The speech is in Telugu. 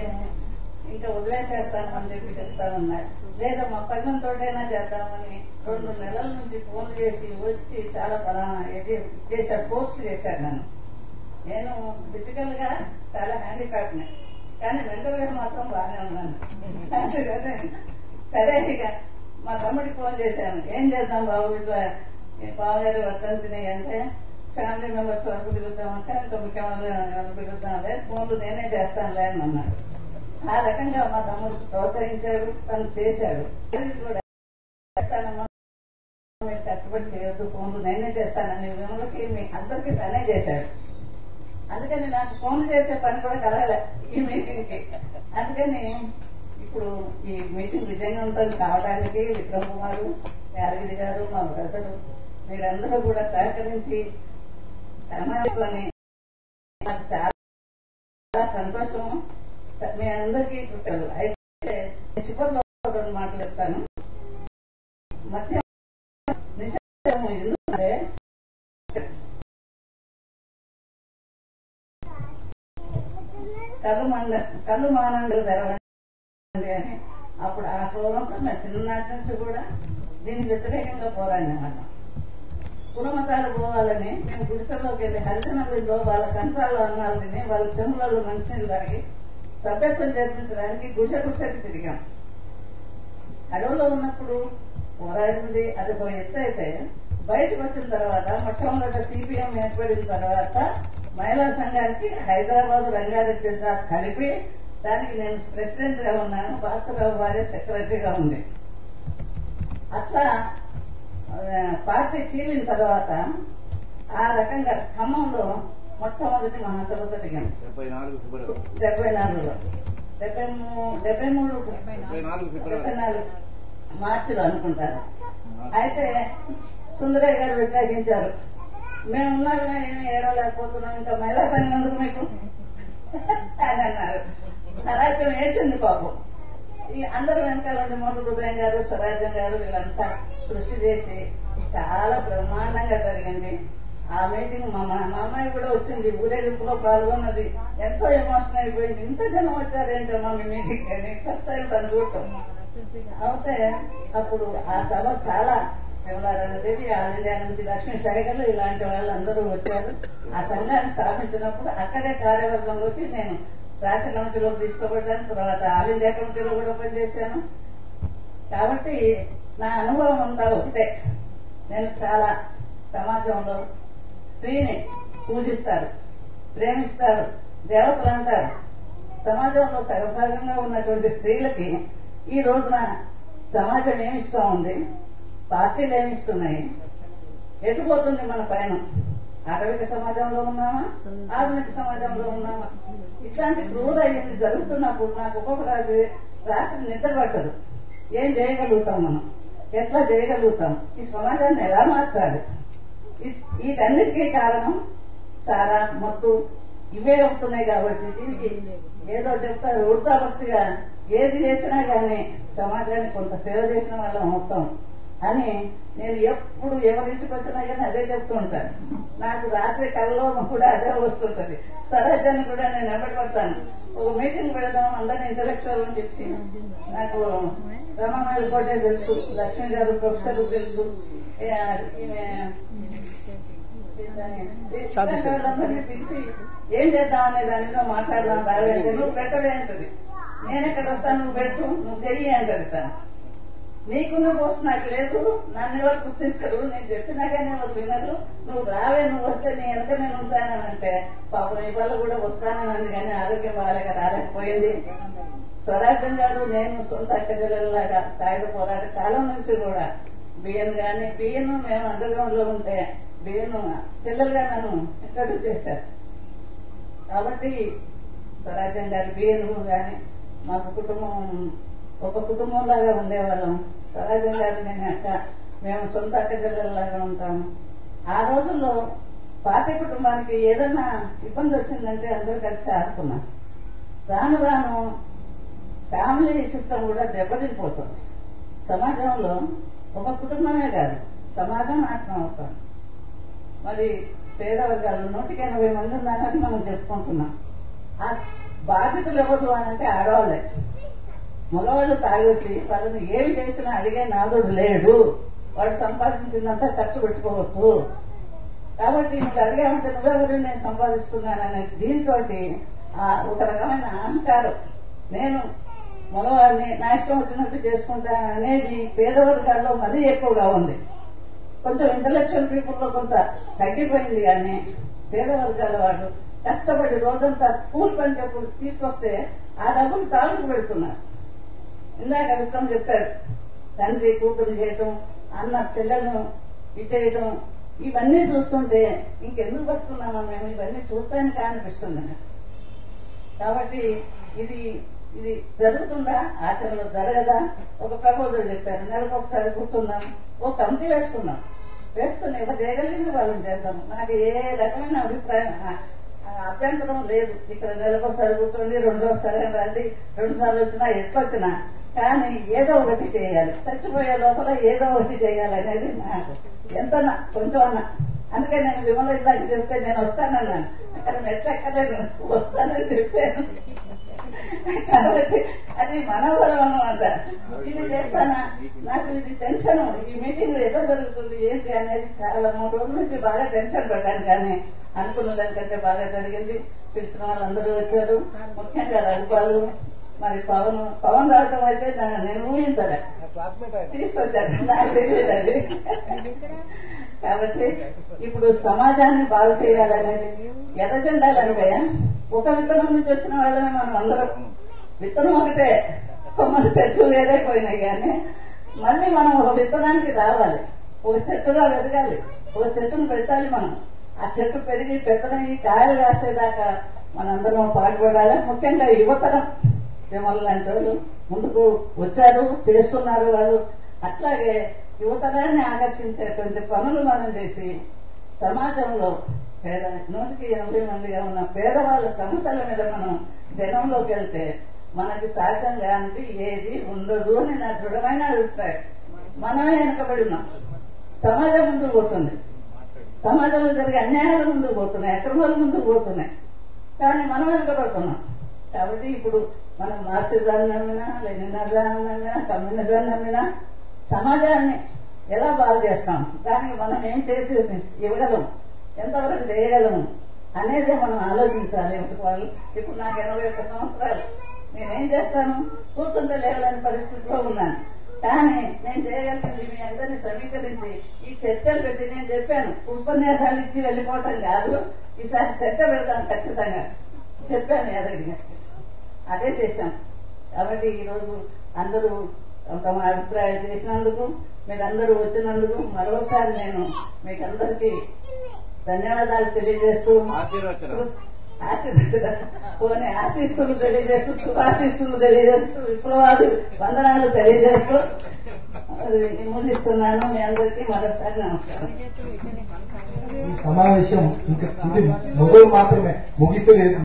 నేను ఇంకా వదిలేసేస్తాను అని చెప్పి చెప్తా ఉన్నారు లేదా మా పన్నెంతోటైనా చేద్దామని రెండు నెలల నుంచి ఫోన్ చేసి వచ్చి చాలా పలానా ఇది చేశాడు పోస్ట్ చేశాడు నన్ను నేను ఫిజికల్ గా చాలా హ్యాండిక్యాప్ని కానీ మెంటల్ గా మాత్రం బాగానే ఉన్నాను అందుకనే సరే ఇక మా తమ్ముడికి ఫోన్ చేశాను ఏం చేద్దాం బాబు ఇట్లా ఈ బావగారి వర్తంతిని అంటే ఫ్యామిలీ మెంబర్స్ వరకు పిలుద్దాం అంటే ఇంకా ముఖ్యమంత్రి పిలుద్దాం లేదు ఫోన్లు నేనే చేస్తానులే అని అన్నాడు ఆ రకంగా మా తమ్ముడు ప్రోత్సహించాడు తను చేశాడు ఇది కూడా చేస్తానమ్మా మీరు కష్టపడి చేయొద్దు ఫోన్లు నేనే చేస్తానని విమలకి మీ అందరికీ తనే చేశాడు అందుకని నాకు ఫోన్ చేసే పని కూడా కలగలే ఈ మీటింగ్ కి అందుకని ఇప్పుడు ఈ మీటింగ్ విజయవంతం కావడానికి విక్రమ్ కుమార్ యాదగిరి గారు మా బ్రదరు మీరందరూ కూడా సహకరించి సమాజంలోని నాకు చాలా సంతోషము మీ అందరికీ కృతజ్ఞతలు అయితే చివరిలో రెండు మాటలు చెప్తాను మధ్య నిశ్శబ్దము ఎందుకంటే కళ్ళు మండ కళ్ళు మానండు తెరవండి అని అప్పుడు ఆ శ్లోకంతో నా చిన్ననాటి నుంచి కూడా దీనికి వ్యతిరేకంగా పోరాడినమాట కులమతాలు పోవాలని మేము గుడిసెల్లోకి వెళ్ళి హరిజనులలో వాళ్ళ కంచాలు అన్నాలు తిని వాళ్ళ చెములలో మనిషిని తాగి సభ్యత్వం జరిపించడానికి గుడిసె గుడిసెకి తిరిగాం అడవులో ఉన్నప్పుడు పోరాడింది అది ఒక ఎత్తు అయితే బయటకు వచ్చిన తర్వాత మొట్టమొదట సిపిఎం ఏర్పడిన తర్వాత మహిళా సంఘానికి హైదరాబాద్ రంగారెడ్డి జిల్లా కలిపి దానికి నేను ప్రెసిడెంట్ గా ఉన్నాను భాస్కరరావు భార్య సెక్రటరీగా ఉంది అట్లా ఆ, పార్టీ చీలిన తర్వాత ఆ రకంగా ఖమ్మంలో మొట్టమొదటి మహాసభ జరిగాం డెబ్బై నాలుగు ఫిబ్రవరి డెబ్బై నాలుగులో డెబ్బై మూ- డెబ్బై మూడు డెబ్బై నాలుగు డెబ్బై ఫిబ్రవరి నాలుగు మార్చిలో అనుకుంటాను అయితే సుందరయ్య గారు వ్యతిరేకించారు మేము ఉన్నాగా ఏమి ఏడవలేకపోతున్నాం ఇంకా మహిళా సంఘం ఎందుకు మీకు అని అన్నారు స్వరాజ్యం ఏడ్చింది పాపం ఈ అందరు వెనకాల ఉండి మోటు హృదయం గారు స్వరాజ్యం గారు వీళ్ళంతా కృషి చేసి చాలా బ్రహ్మాండంగా జరిగింది ఆ మీటింగ్ మా మా మా అమ్మాయి కూడా వచ్చింది ఊరేగింపులో పాల్గొన్నది ఎంతో ఎమోషన్ అయిపోయింది ఇంత జనం వచ్చారేంటమ్మా మీ మీటింగ్ అని ఫస్ట్ టైం తను చూడటం అయితే అప్పుడు ఆ సభ చాలా దేవి ఆల్ ఇండియా నుంచి లక్ష్మీ సైగలు ఇలాంటి వాళ్ళందరూ వచ్చారు ఆ సంఘాన్ని స్థాపించినప్పుడు అక్కడే కార్యవర్గంలోకి నేను రాష్ట్ర కమిటీలో తీసుకోబడ్డాను తర్వాత ఆల్ ఇండియా కమిటీలో కూడా పనిచేశాను కాబట్టి నా అనుభవం అంతా ఒకటే నేను చాలా సమాజంలో స్త్రీని పూజిస్తారు ప్రేమిస్తారు దేవతలు అంటారు సమాజంలో సగభాగంగా ఉన్నటువంటి స్త్రీలకి ఈ రోజున సమాజం ఏమిస్తూ ఉంది పార్టీలు ఏమిస్తున్నాయి ఎటుపోతుంది మన పైన ఆటవిక సమాజంలో ఉన్నామా ఆధునిక సమాజంలో ఉన్నామా ఇట్లాంటి క్రూర ఇది జరుగుతున్నప్పుడు నాకు ఒక్కొక్క రాత్రి రాత్రి నిద్ర పట్టదు ఏం చేయగలుగుతాం మనం ఎట్లా చేయగలుగుతాం ఈ సమాజాన్ని ఎలా మార్చాలి ఈ- వీటన్నిటికీ కారణం సారా మత్తు ఇవే అవుతున్నాయి కాబట్టి దీనికి ఏదో చెప్తారు వృత్తాభక్తిగా ఏది చేసినా గానీ సమాజానికి కొంత సేవ చేసిన వాళ్ళం అవుతాం అని నేను ఎప్పుడు ఎవరింటికి వచ్చినా కానీ అదే చెప్తూ ఉంటాను నాకు రాత్రి కల్లో కూడా అదే వస్తుంటది స్వరాజ్యాన్ని కూడా నేను ఎంబడపడతాను ఒక మీటింగ్ పెడదాం అందరిని ఇంటలెక్చువల్ అని చెప్పి నాకు రమానాయుడు కోటే తెలుసు లక్ష్మీ గారు ప్రొఫెసర్ తెలుసు ఏ, ఈమె వాళ్ళందరినీ పిలిచి ఏం చేద్దాం అనే దాని మీద మాట్లాడదాం రావేంటే నువ్వు పెట్టవే అంటది నేను ఎక్కడ వస్తాను నువ్వు పెట్టు నువ్వు చెయ్యి అంటది తను నీకున్న పోస్ట్ నాకు లేదు నన్ను ఎవరు గుర్తించరు నేను చెప్పినా కానీ ఎవరు వినరు నువ్వు రావే నువ్వు వస్తే నీ వెనక నేను ఉంటానంటే పాపం ఇవాళ కూడా వస్తానని కానీ ఆరోగ్యం బాగాలేక రాలేకపోయింది స్వరాజ్యం గారు నేను సొంత అక్కజల్లలాగా సాయుధ పోరాట కాలం నుంచి కూడా బియ్యం గాని బియ్యం మేము అండర్ గ్రౌండ్ లో ఉంటే బియ్యం పిల్లలుగా నన్ను ఇంట్రడ్యూస్ చేశారు కాబట్టి స్వరాజ్యం గారి బియ్యం గాని మాకు కుటుంబం ఒక కుటుంబంలాగా ఉండేవాళ్ళం స్వరాజ్యం గారు నేను అక్క మేము సొంత అక్కజల్లలాగా ఉంటాము ఆ రోజుల్లో పార్టీ కుటుంబానికి ఏదైనా ఇబ్బంది వచ్చిందంటే అందరూ కలిసి ఆడుకున్నాం రాను రాను ఫ్యామిలీ సిస్టమ్ కూడా దెబ్బతిపోతుంది సమాజంలో ఒక కుటుంబమే కాదు సమాజం నాశనం అవుతుంది మరి పేద వర్గాలు నూటికి ఎనభై మంది ఉన్నారని మనం చెప్పుకుంటున్నాం ఆ బాధితులు ఎవరు అని అంటే ఆడవాళ్ళే మగవాళ్ళు తాగొచ్చి వాళ్ళని ఏమి చేసినా అడిగే నాదుడు లేడు వాడు సంపాదించిందంతా ఖర్చు పెట్టుకోవచ్చు కాబట్టి నువ్వు అడిగామంటే నువ్వెవరు నేను సంపాదిస్తున్నాననే దీంతో ఒక రకమైన అహంకారం నేను మగవాడిని నా ఇష్టం వచ్చినట్టు చేసుకుంటా అనేది పేద వర్గాల్లో మరీ ఎక్కువగా ఉంది కొంచెం ఇంటలెక్చువల్ పీపుల్ లో కొంత తగ్గిపోయింది కానీ పేద వర్గాల వాళ్ళు కష్టపడి రోజంతా కూలి పని చెప్పుడు తీసుకొస్తే ఆ డబ్బులు తాగుకు పెడుతున్నారు ఇందాక విక్రమ్ చెప్పాడు తండ్రి కూతురు చేయటం అన్న చెల్లెలను ఇచ్చేయటం ఇవన్నీ చూస్తుంటే ఇంకెందుకు బతుకున్నామా మేము ఇవన్నీ చూడటానికి అనిపిస్తుంది నాకు. కాబట్టి ఇది ఇది జరుగుతుందా ఆచరణలో జరగదా ఒక ప్రపోజల్ చెప్పారు నెలకు ఒకసారి కూర్చుందాం ఓ కమిటీ వేసుకుందాం వేసుకుని ఎవరు చేయగలిగింది వాళ్ళని చేద్దాం నాకు ఏ రకమైన అభిప్రాయం ఆ- ఆ అభ్యంతరం లేదు ఇక్కడ నెలకొకసారి కూర్చోండి రెండోసారి రండి రెండు సార్లు వచ్చినా ఎట్లొచ్చినా కానీ ఏదో ఒకటి చేయాలి చచ్చిపోయే లోపల ఏదో ఒకటి చేయాలి అనేది నాకు ఎంతన్నా కొంచెం అన్నా అందుకే నేను విమల ఇందాక చెప్తే నేను వస్తానన్నాను అక్కడ మెట్లు ఎక్కలేదు వస్తానని చెప్పాను కాబట్టి అది మనోబలం అన్నమాట ఇది చేస్తానా నాకు ఇది టెన్షన్ ఈ మీటింగ్ ఎక్కడ జరుగుతుంది ఏంటి అనేది చాలా మూడు రోజుల నుంచి బాగా టెన్షన్ పడ్డాను కానీ అనుకున్న దానికంటే బాగా జరిగింది పిలిచిన వాళ్ళందరూ వచ్చారు ముఖ్యంగా రఘుపాలు మరి పవన్ పవన్ రావటం అయితే నా- నేను ఊహించలే క్లాస్మేట్ ఆయన తీసుకొచ్చాను నాకు తెలియదు అది కాబట్టి ఇప్పుడు సమాజాన్ని బాగు చేయాలనేది ఎర్రజెండాలనిపోయా ఒక విత్తనం నుంచి వచ్చిన వాళ్ళమే మనం అందరం విత్తనం ఒకటే కొమ్మల చెట్లు వేరే పోయినాయి కానీ మళ్ళీ మనం ఒక విత్తనానికి రావాలి ఒక చెట్టుగా వెతకాలి ఒక చెట్టును పెట్టాలి మనం ఆ చెట్టు పెరిగి పెద్దనవి కాయలు కాసేదాకా మనందరం పాటుపడాలి ముఖ్యంగా యువతరం విమల్ లాంటి వాళ్ళు ముందుకు వచ్చారు చేస్తున్నారు వాళ్ళు అట్లాగే యువతరాన్ని ఆకర్షించేటువంటి పనులు మనం చేసి సమాజంలో పేద నూటికి ఎనభై మందిగా ఉన్న పేదవాళ్ళ సమస్యల మీద మనం జనంలోకి వెళ్తే మనకి సహజంగా అంటే ఏది ఉండదు అని నా దృఢమైన అభిప్రాయం మనమే వెనకబడి ఉన్నాం సమాజం ముందుకు పోతుంది సమాజంలో జరిగే అన్యాయాలు ముందుకు పోతున్నాయి అక్రమాలు ముందుకు పోతున్నాయి కానీ మనం వెనుకబడుతున్నాం కాబట్టి ఇప్పుడు మనం మార్క్సిజాన్ని నమ్మినా లెనినిజాన్ని నమ్మినా కమ్యూనిజాన్ని నమ్మినా సమాజాన్ని ఎలా బాగు చేస్తాం దానికి మనం ఏం చేసి ఇవ్వగలం ఎంతవరకు చేయగలము అనేదే మనం ఆలోచించాలి ఒకటి వాళ్ళు ఇప్పుడు నాకు ఎనభై ఒక్క సంవత్సరాలు నేనేం చేస్తాను కూర్చుంటే లేవలేని పరిస్థితిలో ఉన్నాను కానీ నేను చేయగలిగింది మీ అందరినీ సమీకరించి ఈ చర్చలు పెట్టి నేను చెప్పాను ఉపన్యాసాలు ఇచ్చి వెళ్ళిపోవటం కాదు ఈసారి చర్చ పెడతాను ఖచ్చితంగా చెప్పాను ఎదగిన అదే చేశాం కాబట్టి ఈరోజు అందరూ తమ అభిప్రాయాలు చేసినందుకు మీరందరూ వచ్చినందుకు మరోసారి నేను మీకందరికీ ధన్యవాదాలు తెలియజేస్తూ ఆశీర్వచనం ఆశీర్వచన పోనీ ఆశీస్సులు తెలియజేస్తూ శుభాశీస్సులు తెలియజేస్తూ విప్లవాది వందనాలు తెలియజేస్తూ అది ముగిస్తున్నాను మీ అందరికీ మరోసారి నమస్కారం ఈ సమావేశం ఇంకా ఇది మొదలు మాత్రమే ముగిస్తే లేదు